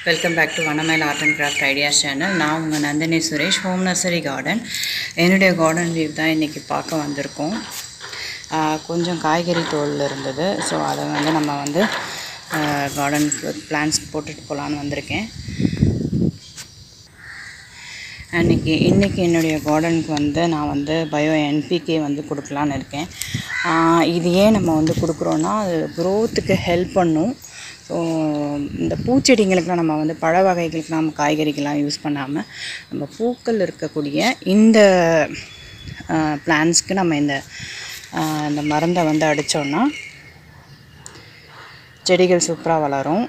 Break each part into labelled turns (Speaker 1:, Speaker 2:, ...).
Speaker 1: Welcome back to வனமேல் art and craft ideas channel நான் உங்கள் Nandini Suresh home nursery garden என்னுடைய கார்டன் வியூ தான் இன்றைக்கி பார்க்க வந்திருக்கோம் ஆஹ் கொஞ்சம் காய்கறி தோல் இருந்தது ஸோ அதை வந்து நம்ம வந்து கார்டனுக்கு பிளான்ஸ் போட்டுட்டு போகலான்னு வந்திருக்கேன் அன்றைக்கி இன்றைக்கி என்னுடைய கார்டனுக்கு வந்து நான் வந்து பயோ என்பிகே வந்து கொடுக்கலான்னு இருக்கேன் ஆஹ் இது ஏன் நம்ம வந்து கொடுக்குறோன்னா அது க்ரோத்துக்கு ஹெல்ப் பண்ணும் ஸோ இந்த பூச்செடிங்களுக்குலாம் நம்ம வந்து பழ வகைகளுக்கு நம்ம காய்கறிக்கெல்லாம் யூஸ் பண்ணாமல் நம்ம பூக்கள் இருக்கக்கூடிய இந்த பிளான்ஸ்க்கு நம்ம இந்த ஆஹ் இந்த மருந்தை வந்து அடித்தோன்னா செடிகள் சூப்பராக வளரும்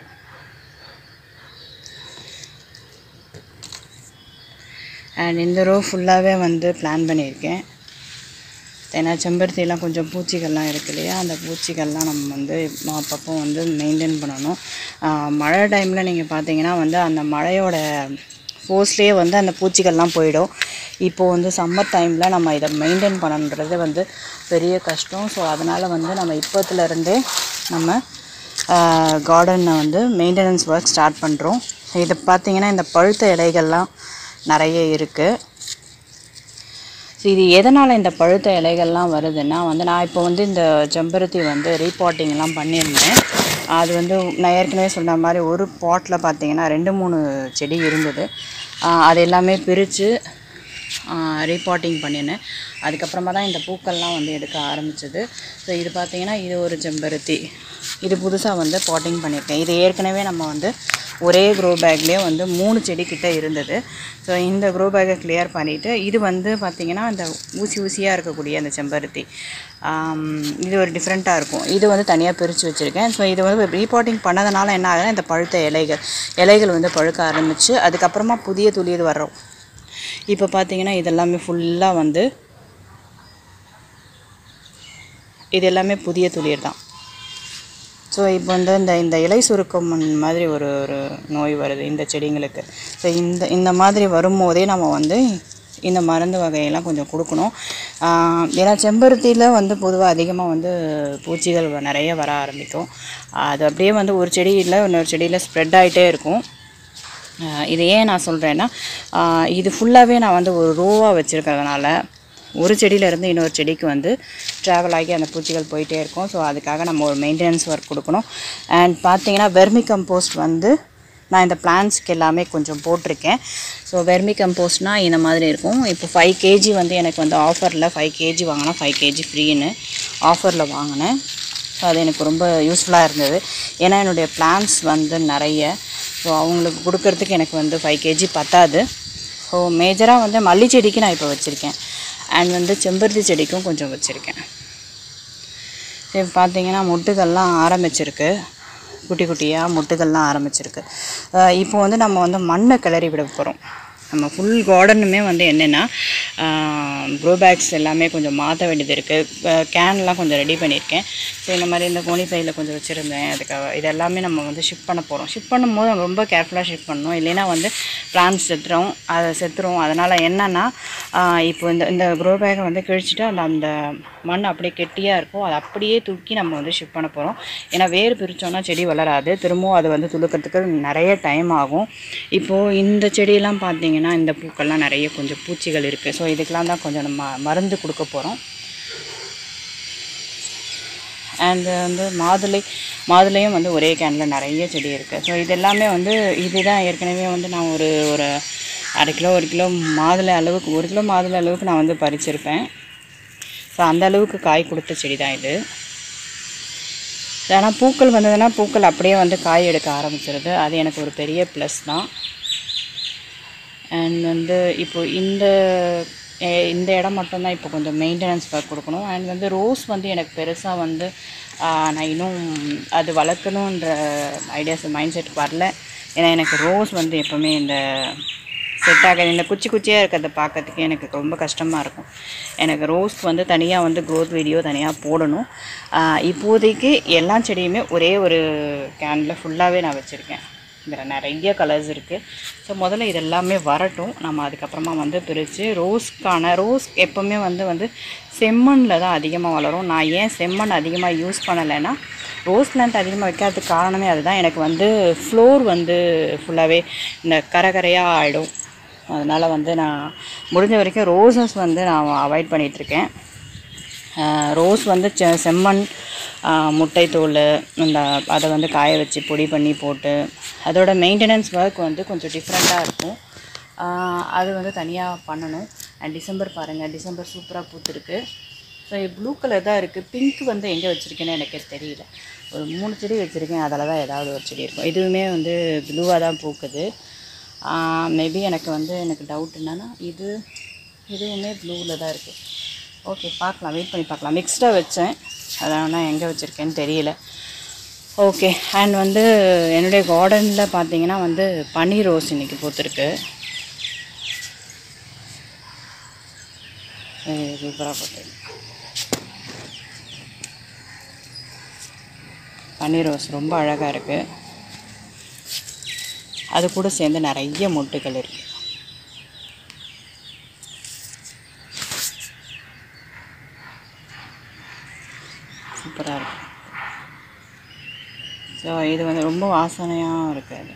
Speaker 1: அண்ட் இந்த ரோ ஃபுல்லாகவே வந்து பிளான் பண்ணியிருக்கேன் ஏன்னா செம்பருத்தியெல்லாம் கொஞ்சம் பூச்சிகள்லாம் இருக்கு இல்லையா அந்த பூச்சிகள்லாம் நம்ம வந்து அப்பப்போ வந்து மெயின்டைன் பண்ணணும் ஆஹ் மழை டைமில் நீங்கள் பார்த்தீங்கன்னா வந்து அந்த மழையோட ஃபோர்ஸ்லேயே வந்து அந்த பூச்சிகள்லாம் போயிடும் இப்போது வந்து சம்மர் டைமில் நம்ம இதை மெயின்டைன் பண்ணணுன்றது வந்து பெரிய கஷ்டம் ஸோ அதனால் வந்து நம்ம இப்போத்துலேருந்தே நம்ம கார்டனை வந்து மெயின்டெனன்ஸ் ஒர்க் ஸ்டார்ட் பண்ணுறோம் இது பார்த்தீங்கன்னா இந்த பழுத்த இலைகள்லாம் நிறைய இருக்குது ஸோ இது எதனால் இந்த பழுத்த இலைகள்லாம் வருதுன்னா வந்து நான் இப்போ வந்து இந்த செம்பருத்தி வந்து ரீபாட்டிங்லாம் பண்ணியிருந்தேன் அது வந்து நான் ஏற்கனவே சொன்ன மாதிரி ஒரு பாட்டில் பார்த்தீங்கன்னா ரெண்டு மூணு செடி இருந்தது ஆஹ் அது எல்லாமே பிரித்து ரீபாட்டிங் பண்ணினேன் அதுக்கப்புறமா தான் இந்த பூக்கள்லாம் வந்து எடுக்க ஆரம்பிச்சது ஸோ இது பார்த்தீங்கன்னா இது ஒரு செம்பருத்தி இது புதுசாக வந்து பாட்டிங் பண்ணியிருக்கேன் இது ஏற்கனவே நம்ம வந்து ஒரே க்ரோ பேக்லேயே வந்து மூணு செடி கிட்ட இருந்தது ஸோ இந்த க்ரோ பேக்கை கிளியர் பண்ணிவிட்டு இது வந்து பார்த்திங்கன்னா அந்த ஊசி ஊசியாக இருக்கக்கூடிய அந்த செம்பருத்தி ஆம், இது ஒரு டிஃப்ரெண்ட்டாக இருக்கும் இது வந்து தனியாக பிரித்து வச்சுருக்கேன் ஸோ இது வந்து ரீபாட்டிங் பண்ணதுனால என்ன ஆகுதுன்னா இந்த பழுத்த இலைகள் இலைகள் வந்து பழுக்க ஆரம்பித்து அதுக்கப்புறமா புதிய துளிர் வர்றோம் இப்போ பார்த்தீங்கன்னா இதெல்லாமே ஃபுல்லாக வந்து இது எல்லாமே புதிய துளிர் தான் ஸோ இப்போ வந்து இந்த இந்த இலை சுருக்கம் மாதிரி ஒரு ஒரு நோய் வருது இந்த செடிங்களுக்கு ஸோ இந்த இந்த மாதிரி வரும்போதே நம்ம வந்து இந்த மருந்து வகையெல்லாம் கொஞ்சம் கொடுக்கணும் ஆஹ் ஏன்னா செம்பருத்தியில் வந்து பொதுவாக அதிகமாக வந்து பூச்சிகள் வ- நிறைய வர ஆரம்பிக்கும் அது அப்படியே வந்து ஒரு செடியில் இன்னொரு செடியில் ஸ்ப்ரெட் ஆகிட்டே இருக்கும் ஆஹ் இது ஏன் நான் சொல்கிறேன்னா இது ஃபுல்லாகவே நான் வந்து ஒரு ரோவாக வச்சுருக்கிறதுனால ஒரு செடியிலேருந்து இன்னொரு செடிக்கு வந்து ட்ராவல் ஆகி அந்த பூச்சிகள் போயிட்டே இருக்கும் ஸோ அதுக்காக நம்ம ஒரு மெயின்டெனன்ஸ் ஒர்க் கொடுக்கணும் அண்ட் பார்த்தீங்கன்னா வெர்மி கம்போஸ்ட் வந்து நான் இந்த பிளான்ஸ்க்கு எல்லாமே கொஞ்சம் போட்டிருக்கேன் ஸோ வெர்மி கம்போஸ்ட்னால் இந்த மாதிரி இருக்கும் இப்போ ஃபைவ் கேஜி வந்து எனக்கு வந்து ஆஃபரில் ஃபைவ் கேஜி வாங்கினா ஃபைவ் கேஜி ஃப்ரீன்னு ஆஃபரில் வாங்கினேன் ஸோ அது எனக்கு ரொம்ப யூஸ்ஃபுல்லாக இருந்தது ஏன்னா என்னுடைய பிளான்ஸ் வந்து நிறைய ஸோ அவங்களுக்கு கொடுக்கறதுக்கு எனக்கு வந்து ஃபைவ் கேஜி பத்தாது ஸோ மேஜராக வந்து மல்லி செடிக்கு நான் இப்போ வச்சுருக்கேன் அண்ட் வந்து செம்பருத்தி செடிக்கும் கொஞ்சம் வச்சுருக்கேன் இப்போ பார்த்தீங்கன்னா மொட்டுகள்லாம் ஆரம்பிச்சிருக்கு குட்டி குட்டியாக மொட்டுகள்லாம் ஆரம்பிச்சிருக்கு அஹ் இப்போ வந்து நம்ம வந்து மண்ணை கிளறி விட போகிறோம் நம்ம ஃபுல் கார்டனுமே வந்து என்னென்னா க்ரோ பேக்ஸ் எல்லாமே கொஞ்சம் மாற்ற வேண்டியது இருக்குது கேன்லாம் கொஞ்சம் ரெடி பண்ணியிருக்கேன் ஸோ இந்த மாதிரி இந்த கோணி பையில் கொஞ்சம் வச்சுருந்தேன் அதுக்காக இது எல்லாமே நம்ம வந்து ஷிஃப்ட் பண்ண போகிறோம் ஷிஃப்ட் பண்ணும்போது நம்ம ரொம்ப கேர்ஃபுல்லாக ஷிஃப்ட் பண்ணணும் இல்லைன்னா வந்து பிளான்ஸ் செத்துரும் அதை செத்துரும் அதனால் என்னென்னா இப்போ இந்த இந்த க்ரோ பேக்கை வந்து கிழிச்சிட்டு அந்த அந்த மண் அப்படியே கெட்டியாக இருக்கும் அதை அப்படியே தூக்கி நம்ம வந்து ஷிஃப்ட் பண்ண போகிறோம் ஏன்னா வேர் பிரித்தோன்னா செடி வளராது திரும்பவும் அது வந்து துளுக்கிறதுக்கு நிறைய டைம் ஆகும் இப்போது இந்த செடியெல்லாம் பார்த்தீங்கன்னா இந்த பூக்கள்லாம் நிறைய கொஞ்சம் பூச்சிகள் இருக்குது ஸோ இதுக்கெலாம் தான் கொஞ்சம் நம்ம மருந்து கொடுக்க போகிறோம் அண்ட் வந்து மாதுளை மாதுளையும் வந்து ஒரே கேனில் நிறைய செடி இருக்குது ஸோ இது எல்லாமே வந்து இதுதான் ஏற்கனவே வந்து நான் ஒரு ஒரு அரை கிலோ ஒரு கிலோ மாதுளை அளவுக்கு ஒரு கிலோ மாதுளை அளவுக்கு நான் வந்து பறிச்சிருப்பேன் ஸோ அந்த அளவுக்கு காய் கொடுத்த செடி தான் இது ஆனால் பூக்கள் வந்ததுன்னா பூக்கள் அப்படியே வந்து காய் எடுக்க ஆரம்பிச்சிருது அது எனக்கு ஒரு பெரிய ப்ளஸ் தான் அண்ட் வந்து இப்போ இந்த எ- இந்த இடம் மட்டும்தான் இப்போ கொஞ்சம் மெயின்டெனன்ஸ் ஒர்க் கொடுக்கணும் அண்ட் வந்து ரோஸ் வந்து எனக்கு பெருசாக வந்து ஆ, நான் இன்னும் அது வளர்க்கணுன்ற ஐடியாஸ் மைண்ட் செட் வரல ஏன்னா எனக்கு ரோஸ் வந்து எப்போவுமே இந்த செட் ஆகாது இந்த குச்சி குச்சியாக இருக்கிறத பார்க்கறதுக்கு எனக்கு ரொம்ப கஷ்டமாக இருக்கும் எனக்கு ரோஸ் வந்து தனியாக வந்து க்ரோத் வீடியோ தனியாக போடணும் ஆ, இப்போதைக்கு எல்லா செடியுமே ஒரே ஒரு கேனில் ஃபுல்லாகவே நான் வச்சுருக்கேன் இதில் நிறைய கலர்ஸ் இருக்குது ஸோ முதல்ல இது எல்லாமே வரட்டும் நம்ம அதுக்கப்புறமா வந்து பிரித்து ரோஸ்க்கான ரோஸ் எப்போவுமே வந்து வந்து செம்மண்ணில் தான் அதிகமாக வளரும் நான் ஏன் செம்மண் அதிகமாக யூஸ் பண்ணலைன்னா ரோஸ் பிளான்ட் அதிகமாக வைக்காததுக்கு காரணமே அதுதான் எனக்கு வந்து ஃப்ளோர் வந்து ஃபுல்லாகவே இந்த கரகரையாக ஆகிடும் அதனால் வந்து நான் முடிஞ்ச வரைக்கும் ரோசஸ் வந்து நான் அவாய்ட் பண்ணிகிட்ருக்கேன் ரோஸ் வந்து செ- செம்மண் ஆஹ் முட்டைத்தோல் இந்த அதை வந்து காய வச்சு பொடி பண்ணி போட்டு அதோட மெயின்டெனன்ஸ் ஒர்க் வந்து கொஞ்சம் டிஃப்ரெண்ட்டாக இருக்கும் ஆஹ் அது வந்து தனியாக பண்ணணும் அண்ட் டிசம்பர் பாருங்கள் டிசம்பர் சூப்பராக பூத்துருக்கு ஸோ ப்ளூ கலர் தான் இருக்குது பிங்க் வந்து எங்கே வச்சுருக்கேன்னு எனக்கு தெரியல ஒரு மூணு செடி வச்சுருக்கேன் அதில் தான் ஏதாவது ஒரு செடி இருக்கும் இதுவுமே வந்து ப்ளூவாக தான் பூக்குது மேபி எனக்கு வந்து எனக்கு டவுட் என்னன்னா இது இதுவுமே ப்ளூவில் தான் இருக்குது ஓகே பார்க்கலாம் வெயிட் பண்ணி பார்க்கலாம் மிக்ஸ்டாக வச்சேன் அதான் நான் எங்கே வச்சுருக்கேன்னு தெரியல ஓகே அண்ட் வந்து என்னுடைய கார்டனில் பார்த்தீங்கன்னா வந்து பன்னீர் ரோஸ் இன்னைக்கு பூத்துருக்கு சூப்பராக போட்டுருக்கு பன்னீர் ரோஸ் ரொம்ப அழகாக இருக்குது அது கூட சேர்ந்து நிறைய மொட்டுகள் இருக்குது சூப்பராக இருக்கு ஸோ இது வந்து ரொம்ப வாசனையாகவும் இருக்குது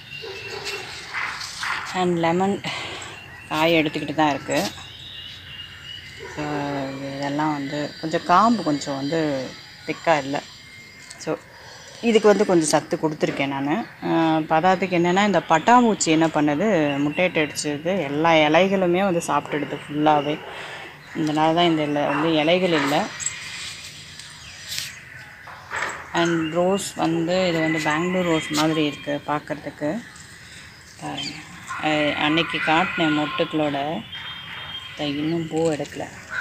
Speaker 1: அண்ட் லெமன் காய் எடுத்துக்கிட்டு தான் இருக்குது ஸோ இதெல்லாம் வந்து கொஞ்சம் காம்பு கொஞ்சம் வந்து திக்காக இல்லை ஸோ இதுக்கு வந்து கொஞ்சம் சத்து கொடுத்துருக்கேன் நான் பதார்த்துக்கு என்னென்னா இந்த பட்டாம்பூச்சி என்ன பண்ணுது முட்டையிட்டு அடிச்சது எல்லா இலைகளுமே வந்து சாப்பிட்டுடுது ஃபுல்லாகவே இதனால தான் இந்த இலை வந்து இலைகள் இல்லை அண்ட் ரோஸ் வந்து இது வந்து பெங்களூர் ரோஸ் மாதிரி இருக்குது பார்க்குறதுக்கு பாருங்க அஹ் அன்னைக்கு காட்டின மொட்டுக்களோட இதை இன்னும் பூ எடுக்கல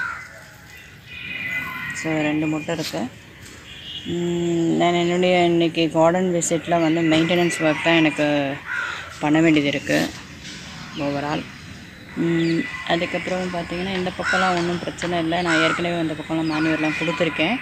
Speaker 1: ஸோ ரெண்டு முட்டை இருக்குது நான் என்னுடைய இன்னைக்கு கார்டன் விசிட்டில் வந்து மெயின்டெனன்ஸ் ஒர்க் தான் எனக்கு பண்ண வேண்டியது இருக்குது ஓவரால் அதுக்கப்புறம் பார்த்தீங்கன்னா இந்த பக்கம்லாம் ஒன்றும் பிரச்சனை இல்லை நான் ஏற்கனவே இந்த பக்கம்லாம் மேனுவர்லாம் கொடுத்துருக்கேன்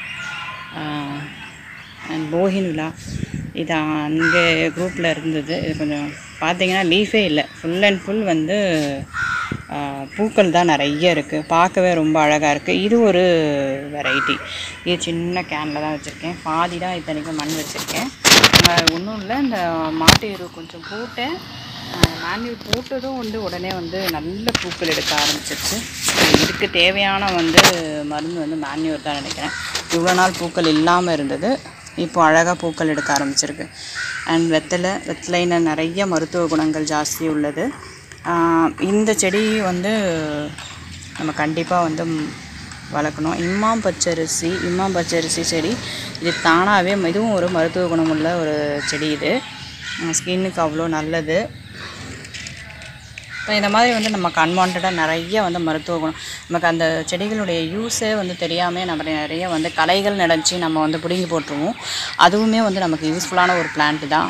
Speaker 1: அண்ட் போகின் விழா இது அங்கே குரூப்பில் இருந்தது இது கொஞ்சம் பார்த்தீங்கன்னா லீஃபே இல்லை ஃபுல் அண்ட் ஃபுல் வந்து ஆ, பூக்கள் தான் நிறைய இருக்குது பார்க்கவே ரொம்ப அழகாக இருக்குது இது ஒரு வெரைட்டி இது சின்ன கேனில் தான் வச்சுருக்கேன் பாதி தான் இத்தனைக்கும் மண் வச்சுருக்கேன் ஒன்றும் இல்லை இந்த மாட்டு எரு கொஞ்சம் போட்டேன் மேன்யூர் போட்டதும் வந்து உடனே வந்து நல்ல பூக்கள் எடுக்க ஆரம்பிச்சிருச்சு இதுக்கு தேவையான வந்து மருந்து வந்து மேன்யூர் தான் நினைக்கிறேன் இவ்வளோ நாள் பூக்கள் இல்லாமல் இருந்தது இப்போ அழகாக பூக்கள் எடுக்க ஆரம்பிச்சிருக்கு அண்ட் வெத்தலை வெத்தலையில் நிறைய மருத்துவ குணங்கள் ஜாஸ்தி உள்ளது ஆஹ் இந்த செடி வந்து நம்ம கண்டிப்பாக வந்து ம், வளர்க்கணும் இம்மாம் பச்சரிசி இம்மாம் பச்சரிசி செடி இது தானாகவே இதுவும் ஒரு மருத்துவ குணமுள்ள ஒரு செடி இது ஸ்கின்னுக்கு அவ்வளோ நல்லது இப்போ இந்த மாதிரி வந்து நமக்கு அன்வான்டாக நிறைய வந்து மருத்துவ குணம் நமக்கு அந்த செடிகளுடைய யூஸே வந்து தெரியாமல் நம்ம நிறைய வந்து களைகள் நடந்துச்சு நம்ம வந்து பிடுங்கி போட்டுருவோம் அதுவுமே வந்து நமக்கு யூஸ்ஃபுல்லான ஒரு பிளான்ட் தான்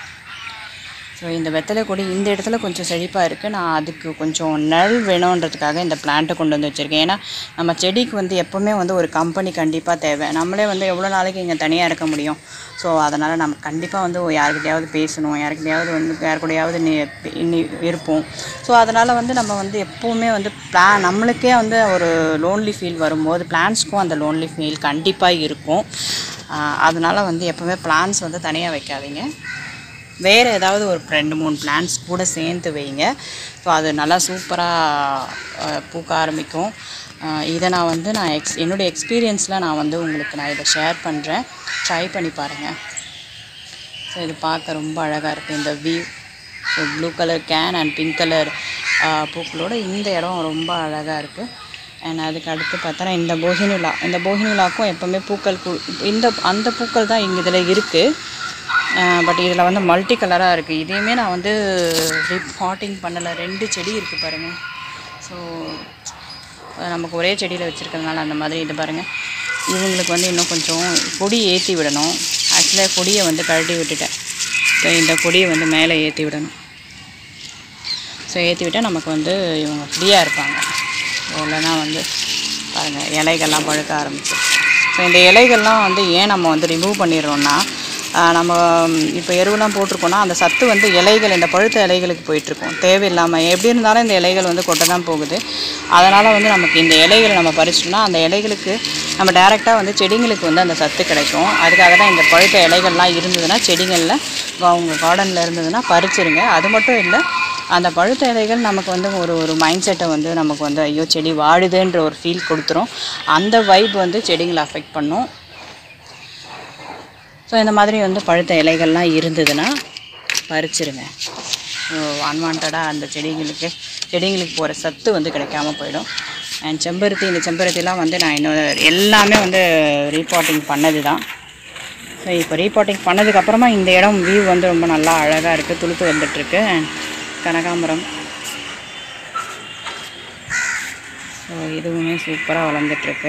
Speaker 1: ஸோ இந்த வெத்தலை கொடி இந்த இடத்துல கொஞ்சம் செழிப்பாக இருக்குது நான் அதுக்கு கொஞ்சம் நிழல் வேணுன்றதுக்காக இந்த பிளான்ட்டை கொண்டு வந்து வச்சுருக்கேன் ஏன்னா நம்ம செடிக்கு வந்து எப்போவுமே வந்து ஒரு கம்பெனி கண்டிப்பாக தேவை நம்மளே வந்து எவ்வளோ நாளைக்கு இங்கே தனியாக இருக்க முடியும் ஸோ அதனால் நம்ம கண்டிப்பாக வந்து யாருக்கிட்டையாவது பேசணும் யாருக்கிட்டையாவது வந்து யார் கூடயாவது நீ நீ இருப்போம் ஸோ அதனால் வந்து நம்ம வந்து எப்போவுமே வந்து பிளா நம்மளுக்கே வந்து ஒரு லோன்லி ஃபீல் வரும்போது பிளான்ஸ்க்கும் அந்த லோன்லி ஃபீல் கண்டிப்பாக இருக்கும் ஆஹ் அதனால வந்து எப்போவுமே பிளான்ஸ் வந்து தனியாக வைக்காதீங்க வேறு ஏதாவது ஒரு ரெண்டு மூணு பிளான்ஸ் கூட சேர்த்து வைங்க ஸோ அது நல்லா சூப்பராக பூக்க ஆரம்பிக்கும் அஹ் இதை நான் வந்து நான் எக்ஸ் என்னுடைய எக்ஸ்பீரியன்ஸில் நான் வந்து உங்களுக்கு நான் இதை ஷேர் பண்ணுறேன் ட்ரை பண்ணி பாருங்கள் ஸோ இது பார்க்க ரொம்ப அழகாக இருக்குது இந்த view so blue colour can and pink colour பூக்களோட இந்த இடம் ரொம்ப அழகாக இருக்குது அண்ட் அதுக்கு அடுத்து பார்த்தோன்னா இந்த போகினி விழா இந்த போகினி விழாக்கும் எப்போவுமே பூக்கள் கு இந்த அந்த பூக்கள் தான் இங்கே இதில் இருக்குது பட் இதில் வந்து மல்டி கலராக இருக்குது இதையுமே நான் வந்து ரிப்பாட்டிங் பண்ணலை ரெண்டு செடி இருக்குது பாருங்கள் ஸோ நமக்கு ஒரே செடியில் வச்சுருக்கிறதுனால அந்த மாதிரி இது பாருங்கள் இவங்களுக்கு வந்து இன்னும் கொஞ்சம் கொடி ஏற்றி விடணும் ஆக்சுவலாக கொடியை வந்து கழட்டி விட்டுட்டேன் ஸோ இந்த கொடியை வந்து மேலே ஏற்றி விடணும் ஸோ ஏற்றி விட்டால் நமக்கு வந்து இவங்க ஃப்ரீயாக இருப்பாங்க இல்லைன்னா வந்து பாருங்கள் இலைகள்லாம் பழுக்க ஆரம்பிச்சு ஸோ இந்த இலைகள்லாம் வந்து ஏன் நம்ம வந்து ரிமூவ் பண்ணிடுறோம்னா ஆஹ் நம்ம இப்போ எருவெல்லாம் போட்டிருக்கோம்னா அந்த சத்து வந்து இலைகள் இந்த பழுத்த இலைகளுக்கு போயிட்டுருக்கும் தேவையில்லாமல் எப்படி இருந்தாலும் இந்த இலைகள் வந்து கொட்ட தான் போகுது அதனால் வந்து நமக்கு இந்த இலைகளை நம்ம பறிச்சிட்டோம்னா அந்த இலைகளுக்கு நம்ம டேரெக்டாக வந்து செடிங்களுக்கு வந்து அந்த சத்து கிடைக்கும் அதுக்காக தான் இந்த பழுத்த இலைகள்லாம் இருந்ததுன்னா செடிகளில் உங்கள் கார்டனில் இருந்ததுன்னா பறிச்சிருங்க அது மட்டும் இல்லை அந்த பழுத்த இலைகள் நமக்கு வந்து ஒரு ஒரு மைண்ட் செட்டை வந்து நமக்கு வந்து ஐயோ செடி வாடுதுன்ற ஒரு ஃபீல் கொடுத்துரும் அந்த வைப் வந்து செடிங்களை அஃபெக்ட் பண்ணும் ஸோ இந்த மாதிரி வந்து பழுத்த இலைகள்லாம் இருந்ததுன்னா பறிச்சிருங்க ஸோ அன்வான்டாக அந்த செடிங்களுக்கு செடிங்களுக்கு போகிற சத்து வந்து கிடைக்காம போயிடும் அண்ட் செம்பருத்தி இந்த செம்பருத்திலாம் வந்து நான் இன்னும் எல்லாமே வந்து ரீபாட்டிங் பண்ணது தான் ஸோ இப்போ ரீபாட்டிங் பண்ணதுக்கப்புறமா இந்த இடம் வியூ வந்து ரொம்ப நல்லா அழகாக இருக்குது துளுத்து வந்துட்டுருக்கு அண்ட் கனகாம்பரம் ஸோ இதுவுமே சூப்பராக வளர்ந்துட்டுருக்கு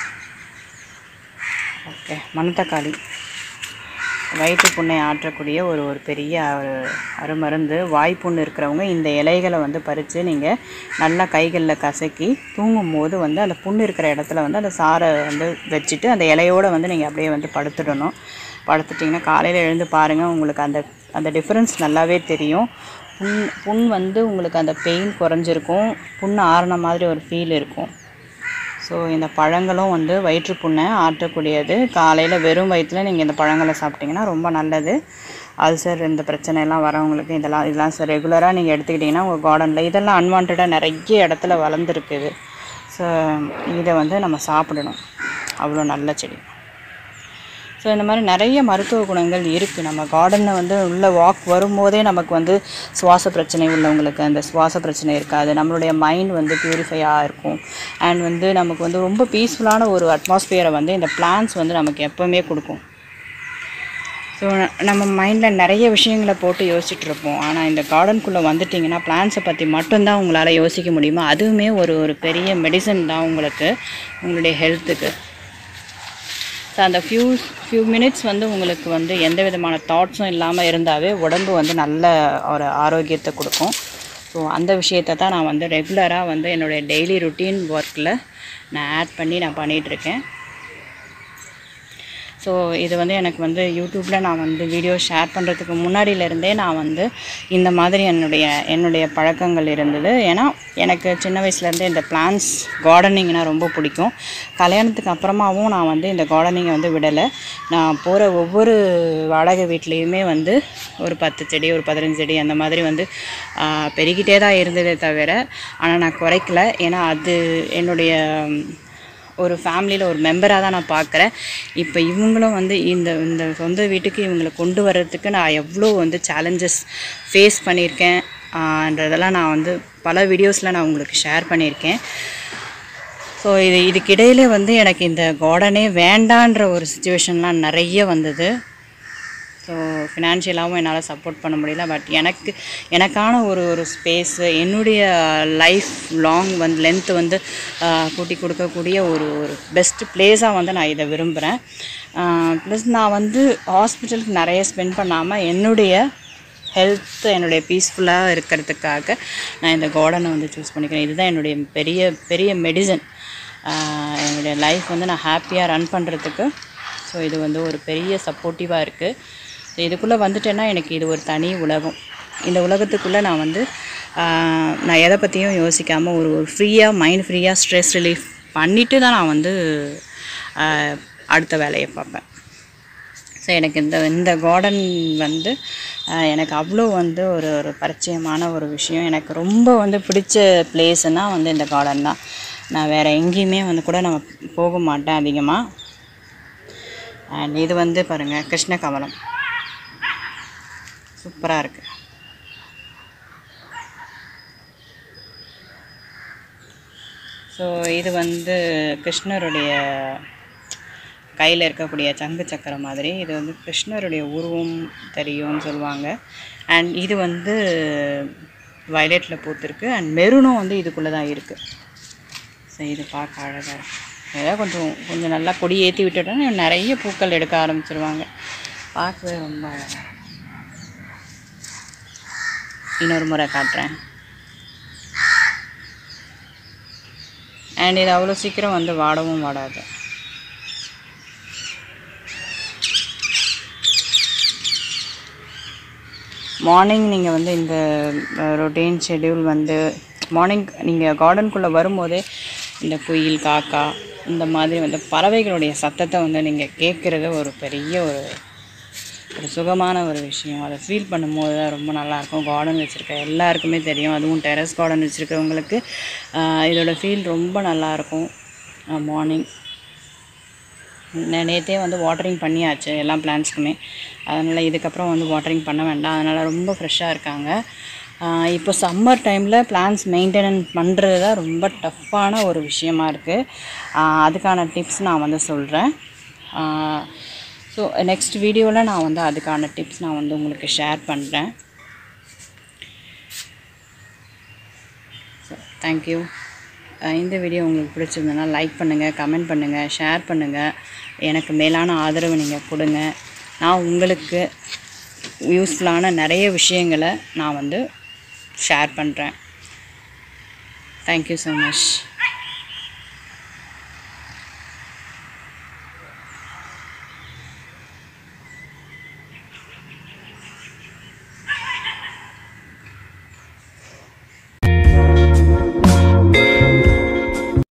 Speaker 1: ஓகே மணத்தக்காளி வயிற்று புண்ணை ஆற்றக்கூடிய ஒரு ஒரு பெரிய ஒரு அருமருந்து வாய்ப்புண்ணு இருக்கிறவங்க இந்த இலைகளை வந்து பறித்து நீங்கள் நல்லா கைகளில் கசக்கி தூங்கும் போது வந்து அந்த புண்ணு இருக்கிற இடத்துல வந்து அந்த சாரை வந்து வச்சுட்டு அந்த இலையோடு வந்து நீங்கள் அப்படியே வந்து படுத்துடணும் படுத்துட்டிங்கன்னா காலையில் எழுந்து பாருங்கள் உங்களுக்கு அந்த அந்த டிஃப்ரென்ஸ் நல்லாவே தெரியும் புண் புண் வந்து உங்களுக்கு அந்த பெயின் குறைஞ்சிருக்கும் புண் ஆறின மாதிரி ஒரு ஃபீல் இருக்கும் ஸோ இந்த பழங்களும் வந்து வயிற்றுப்புண்ணை ஆற்றக்கூடியது காலையில் வெறும் வயிற்றில் நீங்கள் இந்த பழங்களை சாப்பிட்டிங்கன்னா ரொம்ப நல்லது அல்சர் இந்த பிரச்சனையெல்லாம் வரவங்களுக்கு இதெல்லாம் இதெல்லாம் சார் ரெகுலராக நீங்கள் எடுத்துக்கிட்டிங்கன்னா உங்கள் கார்டனில் இதெல்லாம் அன்வான்டாக நிறைய இடத்துல வளர்ந்துருக்குது ஸோ இதை வந்து நம்ம சாப்பிடணும் அவ்வளோ நல்ல செடி ஸோ இந்த மாதிரி நிறைய மருத்துவ குணங்கள் இருக்குது நம்ம கார்டனில் வந்து உள்ள வாக் வரும்போதே நமக்கு வந்து சுவாச பிரச்சனை உள்ளவங்களுக்கு அந்த சுவாச பிரச்சனை இருக்காது நம்மளுடைய மைண்ட் வந்து பியூரிஃபையாக இருக்கும் அண்ட் வந்து நமக்கு வந்து ரொம்ப பீஸ்ஃபுல்லான ஒரு அட்மாஸ்பியரை வந்து இந்த பிளான்ஸ் வந்து நமக்கு எப்போவுமே கொடுக்கும் ஸோ நம்ம மைண்டில் நிறைய விஷயங்களை போட்டு யோசிச்சுட்டு இருப்போம் ஆனால் இந்த கார்டனுக்குள்ளே வந்துட்டிங்கன்னா பிளான்ஸை பற்றி மட்டும்தான் உங்களால் யோசிக்க முடியுமா அதுவுமே ஒரு ஒரு பெரிய மெடிசன் தான் உங்களுக்கு உங்களுடைய ஹெல்த்துக்கு ஸோ அந்த ஃபியூ ஃபியூ மினிட்ஸ் வந்து உங்களுக்கு வந்து எந்த விதமான தாட்ஸும் இல்லாமல் இருந்தாவே உடம்பு வந்து நல்ல ஒரு ஆரோக்கியத்தை கொடுக்கும் ஸோ அந்த விஷயத்தை தான் நான் வந்து ரெகுலராக வந்து என்னுடைய டெய்லி ருட்டீன் ஒர்க்கில் நான் ஆட் பண்ணி நான் பண்ணிகிட்ருக்கேன் ஸோ இது வந்து எனக்கு வந்து யூடியூப்பில் நான் வந்து வீடியோ ஷேர் பண்ணுறதுக்கு முன்னாடியிலேருந்தே நான் வந்து இந்த மாதிரி என்னுடைய என்னுடைய பழக்கங்கள் இருந்தது ஏன்னா எனக்கு சின்ன வயசுலேருந்தே இந்த பிளான்ஸ் கார்டனிங்னா ரொம்ப பிடிக்கும் கல்யாணத்துக்கு அப்புறமாவும் நான் வந்து இந்த கார்டனிங்கை வந்து விடலை நான் போகிற ஒவ்வொரு வாடகை வீட்லேயுமே வந்து ஒரு பத்து செடி ஒரு பதினஞ்சு செடி அந்த மாதிரி வந்து ஆஹ், பெருகிட்டே தான் இருந்ததே தவிர ஆனால் நான் குறைக்கல ஏன்னா அது என்னுடைய ஒரு ஃபேமிலியில் ஒரு மெம்பராக தான் நான் பார்க்குறேன் இப்போ இவங்களும் வந்து இந்த இந்த சொந்த வீட்டுக்கு இவங்களை கொண்டு வர்றதுக்கு நான் எவ்வளோ வந்து சேலஞ்சஸ் ஃபேஸ் பண்ணியிருக்கேன் ஆன்றதெல்லாம் நான் வந்து பல வீடியோஸில் நான் உங்களுக்கு ஷேர் பண்ணியிருக்கேன் ஸோ இது இதுக்கிடையிலே வந்து எனக்கு இந்த கார்டனே வேண்டான்ற ஒரு சுச்சுவேஷன்லாம் நிறைய வந்தது ஸோ ஃபினான்ஷியலாகவும் என்னால் சப்போர்ட் பண்ண முடியல பட் எனக்கு எனக்கான ஒரு ஒரு ஸ்பேஸு என்னுடைய லைஃப் லாங் வந்து லென்த் வந்து ஆஹ், கூட்டி கொடுக்கக்கூடிய ஒரு ஒரு பெஸ்ட் பிளேஸாக வந்து நான் இதை விரும்புகிறேன் ப்ளஸ் நான் வந்து ஹாஸ்பிட்டலுக்கு நிறைய ஸ்பெண்ட் பண்ணாமல் என்னுடைய ஹெல்த் என்னுடைய பீஸ்ஃபுல்லாக இருக்கிறதுக்காக நான் இந்த கார்டனை வந்து சூஸ் பண்ணிக்கிறேன் இதுதான் என்னுடைய பெரிய பெரிய மெடிசன் என்னுடைய லைஃப் வந்து நான் ஹாப்பியாக ரன் பண்ணுறதுக்கு ஸோ இது வந்து ஒரு பெரிய சப்போர்ட்டிவாக இருக்குது ஸோ இதுக்குள்ளே வந்துட்டேன்னா எனக்கு இது ஒரு தனி உலகம் இந்த உலகத்துக்குள்ளே நான் வந்து ஆஹ், நான் எதை பற்றியும் யோசிக்காமல் ஒரு ஒரு ஃப்ரீயாக மைண்ட் ஃப்ரீயாக ஸ்ட்ரெஸ் ரிலீஃப் பண்ணிவிட்டு தான் நான் வந்து ஆஹ், அடுத்த வேலையை பார்ப்பேன் ஸோ எனக்கு இந்த இந்த கார்டன் வந்து ஆஹ், எனக்கு அவ்வளோ வந்து ஒரு ஒரு பரிச்சயமான ஒரு விஷயம் எனக்கு ரொம்ப வந்து பிடிச்ச பிளேஸ்னால் வந்து இந்த கார்டன் தான் நான் வேறு எங்கேயுமே வந்து கூட நான் போக மாட்டேன் அதிகமாக அண்ட் இது வந்து பாருங்கள் கிருஷ்ண கமலம் சூப்பராக இருக்குது ஸோ இது வந்து கிருஷ்ணருடைய கையில் இருக்கக்கூடிய சங்கு சக்கரம் மாதிரி இது வந்து கிருஷ்ணருடைய உருவம் தெரியும்னு சொல்லுவாங்க அண்ட் இது வந்து வயலட்டில் பூத்துருக்கு அண்ட் மெரூனும் வந்து இதுக்குள்ளே தான் இருக்குது ஸோ இது பார்க்க அழகாக இருக்கு ஏதாவது கொஞ்சம் கொஞ்சம் நல்லா கொடி ஏற்றி விட்டுட்டோன்னா நிறைய பூக்கள் எடுக்க ஆரம்பிச்சிருவாங்க பார்க்கவே ரொம்ப அழகாக இருக்கு. இன்னொரு முறை காட்டுறேன் அண்ட் இது அவ்வளோ சீக்கிரம் வந்து வாடவும் வாடாது மார்னிங் நீங்கள் வந்து இந்த ரொட்டீன் ஷெட்யூல் வந்து மார்னிங் நீங்கள் கார்டனுக்குள்ளே வரும்போதே இந்த குயில் காக்கா இந்த மாதிரி வந்து பறவைகளுடைய சத்தத்தை வந்து நீங்கள் கேட்குறது ஒரு பெரிய ஒரு ஒரு சுகமான ஒரு விஷயம் அதை ஃபீல் பண்ணும்போது தான் ரொம்ப நல்லாயிருக்கும் கார்டன் வச்சுருக்க எல்லாருக்குமே தெரியும் அதுவும் டெரஸ் கார்டன் வச்சுருக்கவங்களுக்கு இதோட ஃபீல் ரொம்ப நல்லாயிருக்கும் மார்னிங் நேற்றே வந்து வாட்டரிங் பண்ணியாச்சு எல்லா பிளான்ட்ஸ்க்குமே அதனால் இதுக்கப்புறம் வந்து வாட்டரிங் பண்ண வேண்டாம் அதனால் ரொம்ப ஃப்ரெஷ்ஷாக இருக்காங்க ஆஹ் இப்போ சம்மர் டைமில் பிளான்ஸ் மெயின்டெனன்ஸ் பண்ணுறது தான் ரொம்ப டஃப்பான ஒரு விஷயமா இருக்குது அதுக்கான டிப்ஸ் நான் வந்து சொல்கிறேன் ஸோ நெக்ஸ்ட் வீடியோவில் நான் வந்து அதுக்கான டிப்ஸ் நான் வந்து உங்களுக்கு ஷேர் பண்ணுறேன் ஸோ தேங்க்யூ இந்த வீடியோ உங்களுக்கு பிடிச்சிருந்ததுன்னா லைக் பண்ணுங்கள் கமெண்ட் பண்ணுங்கள் ஷேர் பண்ணுங்கள் எனக்கு மேலான ஆதரவு நீங்கள் கொடுங்க நான் உங்களுக்கு யூஸ்ஃபுல்லான நிறைய விஷயங்களை நான் வந்து ஷேர் பண்ணுறேன் தேங்க்யூ ஸோ மச்